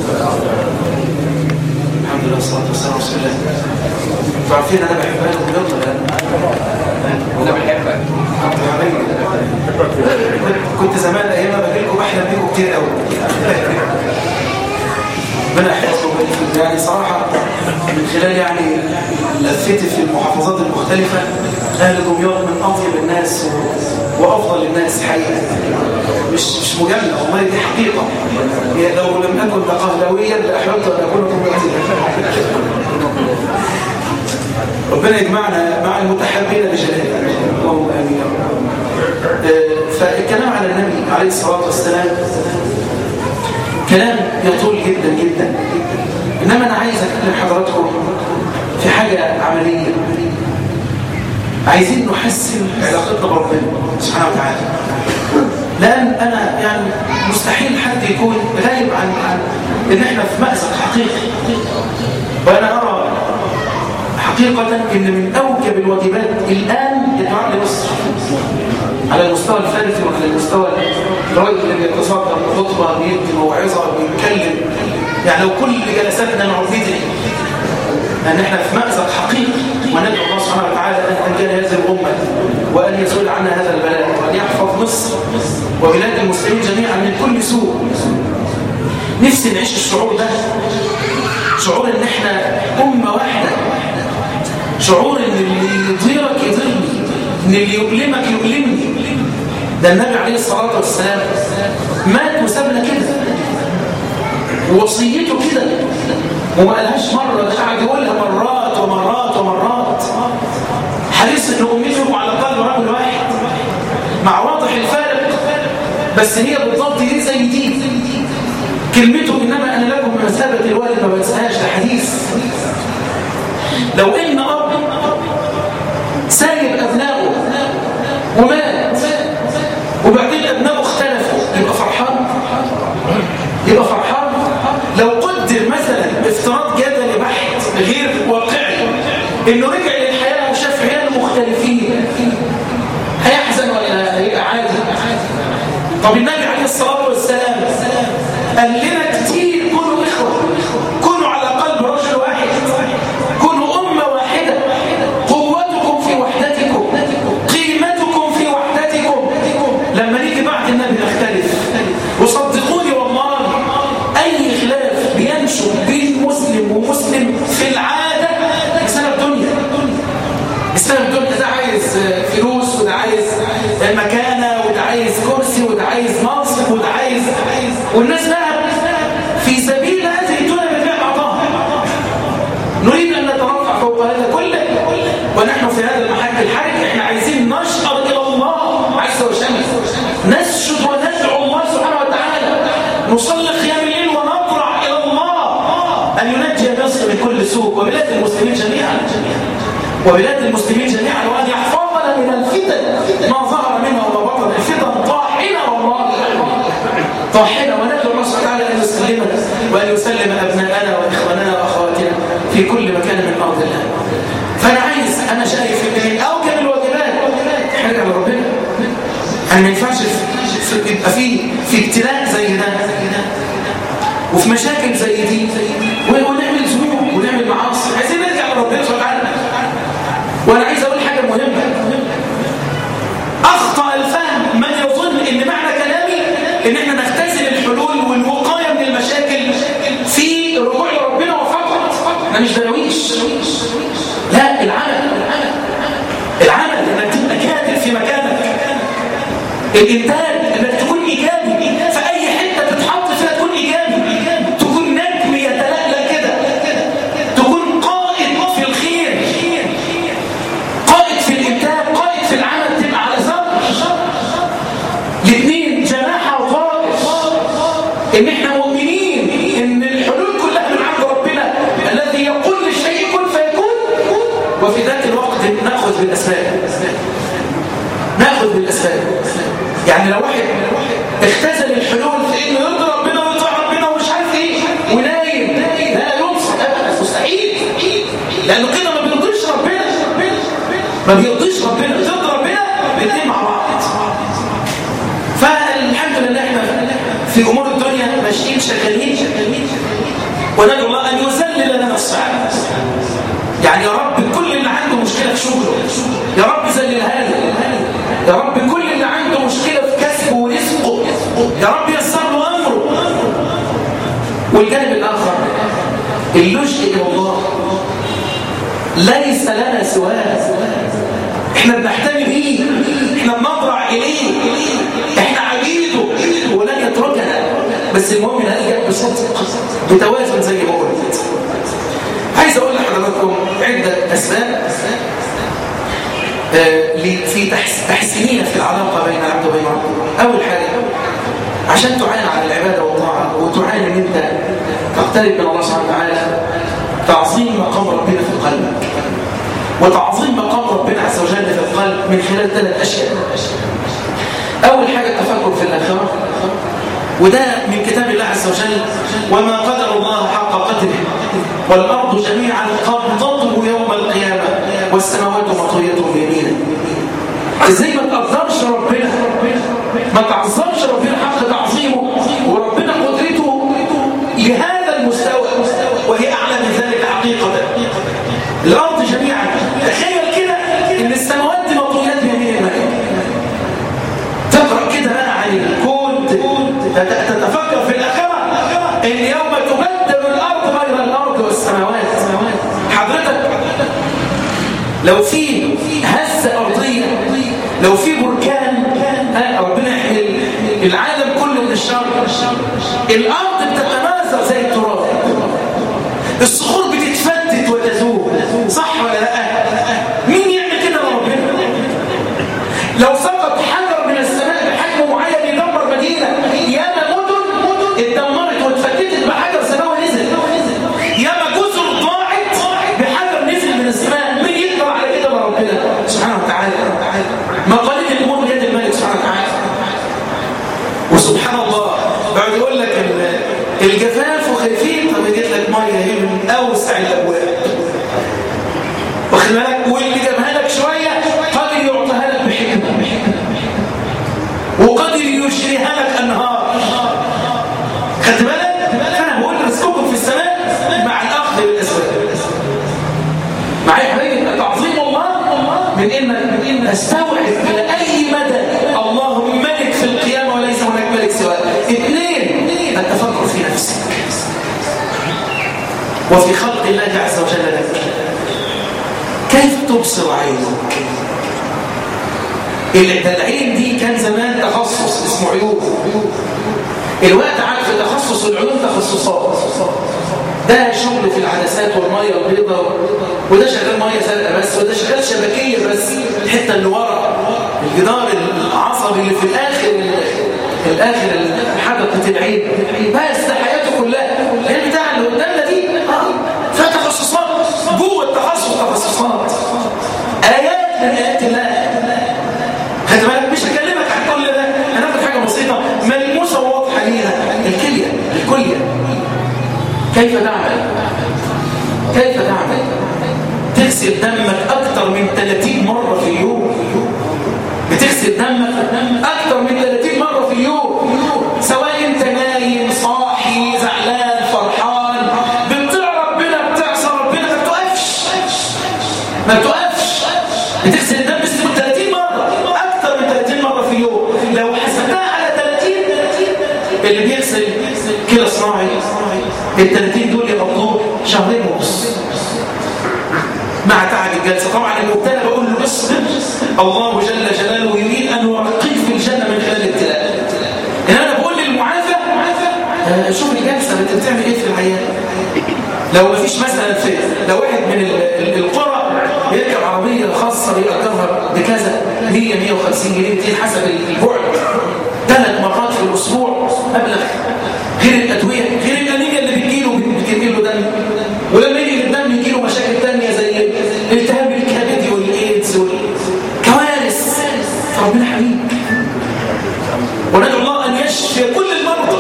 الحمد لله والصلاه والسلام على رسول الله انتوا عارفين انا بحب اهل دمياط ولا انا بحبك كنت زمان ايام ما باجي لكم بحلم بيكم كتير قوي ربنا يحفظكم ويحفظكم. يعني صراحه من خلال يعني لفتي في المحافظات المختلفه اهل دمياط من اطيب الناس و- وافضل الناس حقيقه مش مش مجامله والله دي حقيقه هي لو لم اكن بقهلويا لاحببت ان اكون دمياطيا ربنا يجمعنا مع المتحبين بجلاله اللهم امين يا رب آه، فالكلام على النبي عليه الصلاه والسلام كلام يطول جدا جدا انما انا عايز اكلم حضراتكم في حاجه عمليه عايزين نحسن علاقتنا بربنا سبحانه وتعالى لان انا يعني مستحيل حد يكون غايب عن عن ان احنا في مأزق حقيقي وانا ارى حقيقة ان من اوجب الواجبات الان الدعاء لمصر على المستوى الفردي وعلى المستوى الراجل اللي بيتصدر خطبه بيدي موعظه بيتكلم يعني لو كل جلساتنا نقعد ندعي ان احنا في مأزق حقيقي وندعو الله سبحانه وتعالى ان انجل هذه الامه وان يزول عنا هذا البلاء وان يحفظ مصر وبلاد المسلمين جميعا من كل سوء نفسي نعيش الشعور ده شعور ان احنا امه واحده شعور ان اللي يطيرك يطيرني ان اللي يؤلمك يؤلمني ده النبي عليه الصلاه والسلام مات وسابنا كده ووصيته كده وما قالهاش مره ده قاعد يقولها مرات ومرات ومرات حريص ان امته على قلب رجل واحد مع واضح الفارق بس هي بالضبط دي زي دي كلمته انما انا لكم بمثابه الوالد ما بنساهاش ده حديث لو ان اب سايب ابنائه ومات وبعدين ابنائه اختلفوا يبقى فرحان يبقى فرحان لو قدر مثلا افتراض جدلي بحت غير واقعي انه رجع للحياه وشاف عياله مختلفين هيحزن ولا هيبقى عادي طب النبي عليه الصلاه والسلام قال لنا كتير كونوا اخوه كونوا على قلب رجل واحد كونوا امه واحده قوتكم في وحدتكم قيمتكم في وحدتكم لما نيجي بعد النبي نختلف وصدقوني والله اي خلاف بينشب بين مسلم ومسلم في العاده بسبب دنيا بسبب الدنيا ده عايز فلوس وده عايز مكانه وده عايز كرسي وده عايز منصب وده عايز والناس بقى في سبيل هذه الدنيا بتبيع بعضها نريد ان نترفع فوق هذا كله ونحن في هذا المحك الحرج احنا عايزين نشعر الى الله عز وجل نسجد وندعو الله سبحانه وتعالى نصلي قيام الليل ونضرع الى الله ان ينجي مصر من كل سوء وبلاد المسلمين جميعا وبلاد المسلمين جميعا وان يحفظنا من الفتن ما ظهر منها وما بطن الفتن طاحنه والله طاحنه وندعو الله سبحانه وتعالى ان يسلمنا وان يسلم ابناءنا واخواننا واخواتنا في كل مكان من ارض الله فانا عايز انا شايف ان من اوجب الواجبات حاجه لربنا انا ما ينفعش في- في- يبقى في في ابتلاء زي ده وفي مشاكل زي دي و- ونعمل ذنوب ونعمل معاصي عايزين نرجع لربنا سبحانه وتعالى وانا عايز اقول حاجه مهمه اخطا الفهم من يظن ان معنى كلامي ان احنا نختزل الحلول والوقايه من المشاكل في الرجوع لربنا وفقط احنا مش دراويش لا العمل العمل انك تبقى كاتب في مكانك الانتاج انك تكون ايجابي في اي حته تتحط فيها تكون ايجابي تكون نجم يتلألأ كده تكون قائد في الخير قائد في الانتاج قائد في العمل تبقى على زر الاثنين جماحه وطائف ان احنا مؤمنين ان الحلول كلها من عند ربنا الذي يقول للشيء كن فيكون وفي ذات الوقت ناخذ بالاسباب ناخذ بالاسباب يعني لو واحد اختزل الحلول في انه يرضي ربنا ويطيع ربنا ومش عارف ايه ونايم لا ينصح ابدا مستحيل لانه كده ما بيرضيش ربنا ما بيرضيش ربنا بيرضي ربنا الاثنين مع بعض فالحمد لله احنا في امور الدنيا ماشيين شغالين يعني يا رب كل اللي عنده مشكلة في شغله يا رب ذللها له يا رب كل اللي عنده مشكلة في كسبه ورزقه يا رب يسر له أمره والجانب الآخر اللجئ إلى الله ليس لنا سواه احنا بنحتمي بيه احنا بنضرع إليه احنا عبيده ولن يتركنا بس المهم نلجأ بصدق بتوازن زي ما قلت عايز اقول لحضراتكم عدة اسباب آه في تحسينية في العلاقة بين العبد وبين ربه أول حاجة عشان تعاني على العبادة والطاعة وتعاني ان انت تقترب من الله سبحانه وتعالى تعظيم مقام ربنا في قلبك وتعظيم مقام ربنا عز وجل في القلب من خلال ثلاث أشياء أول حاجة التفكر في الآخرة وده من كتاب الله عز وجل وما قدر الله حق قدره والأرض جميعا قبضته يوم القيامة والسماوات مطوية بيمينه ازاي ما تقدرش ربنا ما تعظمش ربنا حق تعظيمه وربنا قدرته لهذا المستوى وهي أعلى من ذلك حقيقة الأرض جميعا تخيل كده ان السماوات دي مطويات بيمين الملك تقرأ كده بقى عن الكون تتفكر في الآخرة ان يوم تبدل الأرض غير الأرض والسماوات حضرتك لو في هزة أرضية لو في بركان ربنا يحمي العالم كله من الشر الأرض بتتناثر زي التراب الصخور بتتفتت وتذوب صح ولا لا مين يعمل كده ربنا لو سقط حجر من السماء بحجم معين يدمر مدينه ياما مدن اتدمرت واتفتتت بحجر سماوي نزل ياما جزر ضاعت بحجر نزل من السماء مين يقدر على كده ربنا سبحانه وتعالى مقاليد الامور بيد الملك سبحانه وتعالى وسبحان الله بعد يقول لك الجفاف وخايفين طب يجيب لك ميه هي من اوسع الابواب واخد بالك واللي جابها لك شويه قادر يعطيها لك بحكمه وقادر يجريها لك انهار خدت بالك فانا بقول رزقكم في السماء مع الاخذ بالاسباب معايا يا حبيبي تعظيم الله من ان من ان استوعب الى اي مدى الله ملك في القيامه وليس هناك ملك سواه اثنين التفكر في نفسك وفي خلق الله عز وجل لك كيف تبصر عينك العين دي كان زمان تخصص اسمه عيون الوقت عاد في تخصص العيون تخصصات ده شغل في العدسات والميه البيضاء وده شغال ميه زرقاء بس وده شغال شبكيه بس الحته اللي ورا الجدار العصبي اللي في الاخر الاخر حدقه العين بس ده حياته كلها هي بتاع اللي قدامنا دي فيها تخصصات جوه التخصص تخصصات ايات من ايات الله خد بالك مش هكلمك عن كل ده هناخد حاجه بسيطه ملموسه وواضحه لينا الكليه الكليه كيف تعمل كيف تعمل تغسل دمك اكثر من 30 مره في اليوم بتغسل دمك اكثر من 30 مره في اليوم سواء انت نايم صاحي زعلان فرحان بتطيع ربنا بتعصى ربنا ما بتوقفش ما بتوقفش بتغسل الدم بس 30 مره اكثر من 30 مره في اليوم لو حسبتها على 30 اللي بيغسل كده صناعي ال 30 دول يقضوه شهرين ونص مع تعب الجلسه طبعا المبتلى بقول له اصبر الله جل جلاله يريد ان يرقيك في الجنه من خلال الابتلاء انما انا بقول للمعافى آه شوف الجلسه انت بتعمل ايه في العيان لو مفيش مثلا في لو واحد من القرى يركب عربيه خاصه بيأجرها بكذا 100 150 جنيه 200 حسب البعد ثلاث مرات في الاسبوع مبلغ غير الادويه غير الانيميا اللي بتجيله بتجيله دم ولما يجي الدم يجيله مشاكل ثانيه زي الالتهاب الكبدي والايدز والكوارث ربنا حبيب وندعو الله ان يشفي كل المرضى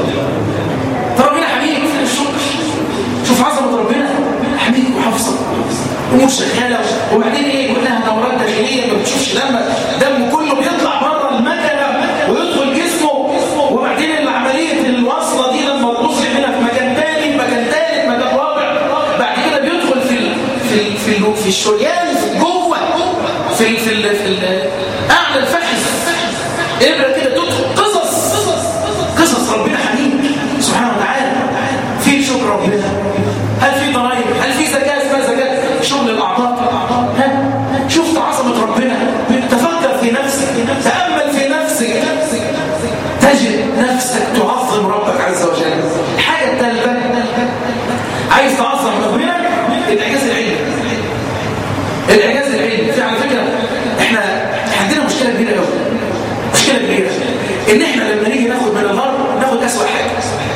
ربنا حبيب شوف شوف عظمه ربنا حبيب وحافظك امور شغاله وبعدين ايه كلها دورات داخليه ما بتشوفش دمك دم كله بيطلع بره المكنه ويدخل جسمه وبعدين العمليه الوصله دي لما تبص هنا في مكان تاني مكان تالت مكان رابع بعد كده بيدخل في ال في ال الشريان جوه في في ال في ال اعلى الفخذ ابره كده تدخل قصص قصص ربنا حميد سبحانه وتعالى في شكر ربنا هل في ضرائب هل في زكاه اسمها زكاه شغل الاعضاء ها شفت عظمه ربنا تفكر في نفسك تامل في نفسك تجد نفسك تعظم ربك عز وجل الحاجه الثالثه عايز تعظم ربنا الاعجاز العلمي الاعجاز العلمي في على فكره احنا عندنا مشكله كبيره قوي مشكله كبيره ان احنا لما نيجي ناخد من الغرب ناخد اسوأ حاجه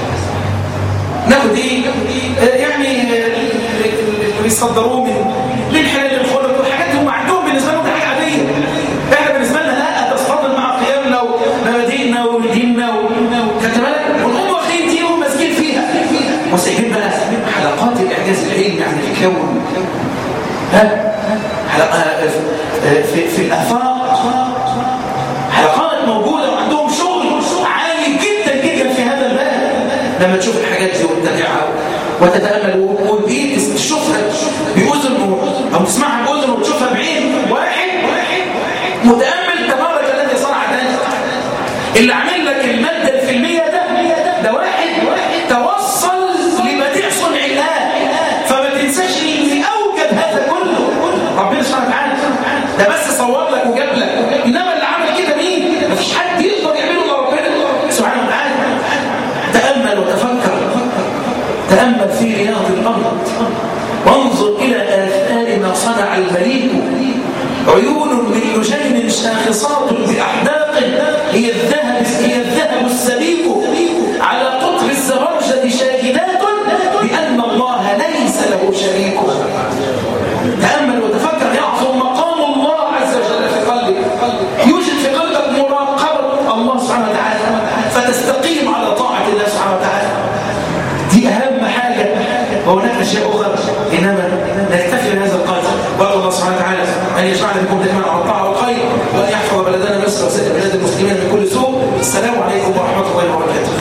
ناخد ايه آه، يعني اللي بيصدروه من من حلال الخلق والحاجات دي هم عندهم بالنسبه لهم دي حاجه عاديه احنا بالنسبه لنا لا تصطدم مع قيمنا ومبادئنا وديننا خدت بالك وهم واخدين دي وهم ماسكين فيها وسايبين بقى حلقات الاعجاز العلمي عن الكون ها حلقة في, في الآفاق حلقات موجودة وعندهم شغل عالي جدا جدا في هذا الباب لما تشوف الحاجات دي وتتابعها وتتأمل وبإيد تشوفها بأذن أو تسمعها بأذن وتشوفها بعين واحد متأمل تبارك الذي صنع ذلك اللي عامل لك المادة الفيلمية ده ده واحد توصل لبديع صنع الله فما تنساش ان اوجد هذا كله ربنا سبحانه وتعالى ده بس صور لك وجاب لك انما اللي عمل كده مين مفيش حد يقدر يعمله الا ربنا سبحانه وتعالى تامل وتفكر تامل في رياض الارض وانظر الى اثار ما صنع المليك عيون من لجين شاخصات باحداق هي الذهب هي الذهب السبيك على قطر الزبرجد شاهدات بان الله ليس له شريك تامل وتفكر يعظم مقام الله عز وجل في قلبك يوجد في قلبك مراقبه الله سبحانه وتعالى فتستقيم على طاعه الله سبحانه وتعالى دي اهم حاجه وهناك اشياء اخرى انما نكتفي بهذا القدر وأسأل الله سبحانه وتعالى ان يجعلنا منكم دائما على الطاعه والخير وان يحفظ بلدنا مصر وسائر بلاد المسلمين من